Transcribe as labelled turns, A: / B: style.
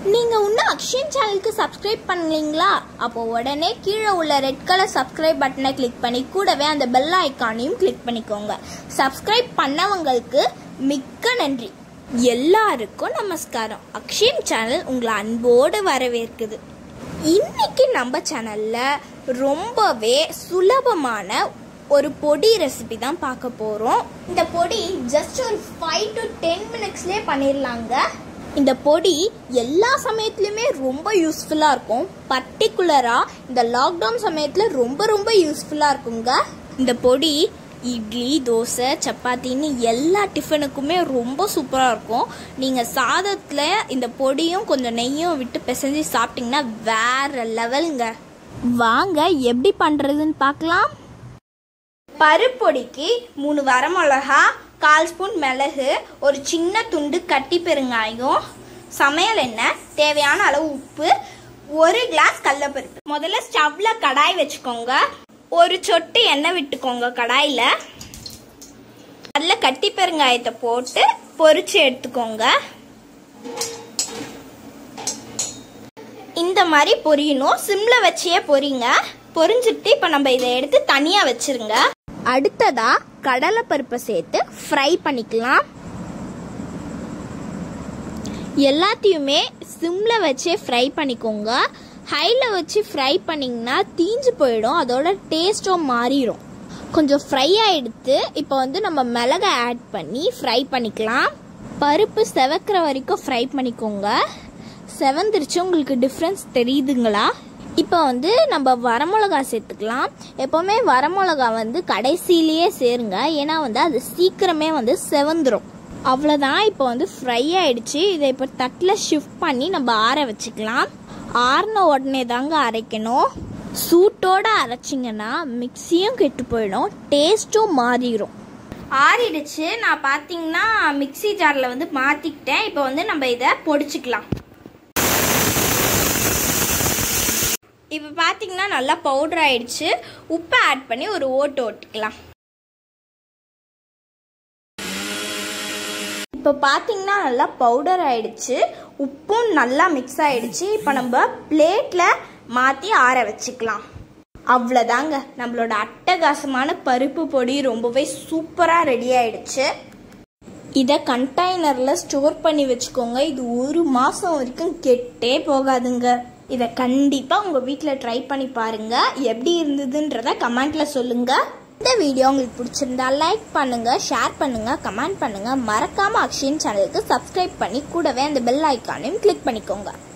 A: நீங்கள் இன்னும் அக்ஷன் சேனலுக்கு சப்ஸ்கிரைப் பண்ணலீங்களா அப்போ உடனே கீழே உள்ள ரெட் கலர் சப்ஸ்கிரைப் பட்டனை கிளிக் பண்ணி கூடவே அந்த பெல் ஐக்கானையும் கிளிக் பண்ணிக்கோங்க சப்ஸ்கிரைப் பண்ணவங்களுக்கு மிக்க நன்றி எல்லாருக்கும் நமஸ்காரம் அக்ஷயம் சேனல் உங்களை அன்போடு வரவேற்குது இன்னைக்கு நம்ம சேனல்ல ரொம்பவே சுலபமான ஒரு பொடி ரெசிபி தான் பார்க்க போகிறோம் இந்த பொடி ஜஸ்ட் ஒரு ஃபைவ் டு டென் மினிட்ஸ்லேயே பண்ணிடலாங்க இந்த பொடி எல்லா சமயத்துலையுமே ரொம்ப யூஸ்ஃபுல்லாக இருக்கும் பர்டிகுலராக இந்த லாக்டவுன் சமயத்தில் ரொம்ப ரொம்ப யூஸ்ஃபுல்லாக இருக்குங்க இந்த பொடி இட்லி தோசை சப்பாத்தின்னு எல்லா டிஃபனுக்குமே ரொம்ப சூப்பராக இருக்கும் நீங்கள் சாதத்தில் இந்த பொடியும் கொஞ்சம் நெய்யும் விட்டு பிசைஞ்சு சாப்பிட்டிங்கன்னா வேற லெவலுங்க வாங்க எப்படி பண்ணுறதுன்னு பார்க்கலாம் பருப்பொடிக்கு மூணு வரமிளகா கால் ஸ்பூன் மிளகு ஒரு சின்ன துண்டு கட்டி பெருங்காயம் சமையல் எண்ணெய் தேவையான அளவு உப்பு ஒரு கிளாஸ் கடலப்பருப்பு முதல்ல ஸ்டவ்ல கடாய் வச்சுக்கோங்க ஒரு சொட்டு எண்ணெய் விட்டுக்கோங்க கடாயில் அதில் கட்டி பெருங்காயத்தை போட்டு பொரிச்சு எடுத்துக்கோங்க இந்த மாதிரி பொரியணும் சிம்ல வச்சே பொரிங்க பொரிஞ்சிட்டு இப்போ நம்ம இதை எடுத்து தனியாக வச்சிருங்க அடுத்ததா கடலை பருப்பை சேர்த்து ஃப்ரை பண்ணிக்கலாம் எல்லாத்தையுமே சிம்ல வச்சே ஃப்ரை பண்ணிக்கோங்க ஹையில் வச்சு ஃப்ரை பண்ணிங்கன்னா தீஞ்சு போயிடும் அதோட டேஸ்ட்டும் மாறிடும் கொஞ்சம் ஃப்ரை ஆகிடுத்து இப்போ வந்து நம்ம மிளகை ஆட் பண்ணி ஃப்ரை பண்ணிக்கலாம் பருப்பு செவக்கிற வரைக்கும் ஃப்ரை பண்ணிக்கோங்க செவந்துருச்சு உங்களுக்கு டிஃப்ரென்ஸ் தெரியுதுங்களா இப்போ வந்து நம்ம வரமிளகா சேர்த்துக்கலாம் எப்போவுமே வரமிளகா வந்து கடைசியிலேயே சேருங்க ஏன்னா வந்து அது சீக்கிரமே வந்து செவந்துடும் அவ்வளோதான் இப்போ வந்து ஃப்ரை ஆயிடுச்சு இதை இப்போ தட்டில் ஷிஃப்ட் பண்ணி நம்ம ஆற வச்சுக்கலாம் ஆறின உடனே தாங்க அரைக்கணும் சூட்டோட அரைச்சிங்கன்னா மிக்சியும் கெட்டு போயிடும் டேஸ்ட்டும் மாறிடும் ஆறிடுச்சு நான் பார்த்தீங்கன்னா மிக்சி ஜாரில் வந்து மாற்றிக்கிட்டேன் இப்போ வந்து நம்ம இதை பொடிச்சுக்கலாம் இப்போ பார்த்தீங்கன்னா நல்லா பவுடர் ஆயிடுச்சு உப்பை ஆட் பண்ணி ஒரு ஓட்டு ஓட்டிக்கலாம் இப்போ பார்த்தீங்கன்னா நல்லா பவுடர் ஆயிடுச்சு உப்பும் நல்லா மிக்ஸ் ஆயிடுச்சு இப்போ நம்ம பிளேட்டில் மாற்றி ஆற வச்சுக்கலாம் அவ்வளோதாங்க நம்மளோட அட்டகாசமான பருப்பு பொடி ரொம்பவே சூப்பராக ரெடி ஆயிடுச்சு இதை கண்டெய்னரில் ஸ்டோர் பண்ணி வச்சுக்கோங்க இது ஒரு மாதம் வரைக்கும் கெட்டே போகாதுங்க இதை கண்டிப்பாக உங்கள் வீட்டில் ட்ரை பண்ணி பாருங்கள் எப்படி இருந்ததுன்றத கமெண்ட்டில் சொல்லுங்கள் இந்த வீடியோ உங்களுக்கு பிடிச்சிருந்தா லைக் பண்ணுங்கள் ஷேர் பண்ணுங்கள் கமெண்ட் பண்ணுங்கள் மறக்காமல் அக்ஷயன் சேனலுக்கு சப்ஸ்கிரைப் பண்ணி கூடவே அந்த பெல் ஐக்கானையும் கிளிக் பண்ணிக்கோங்க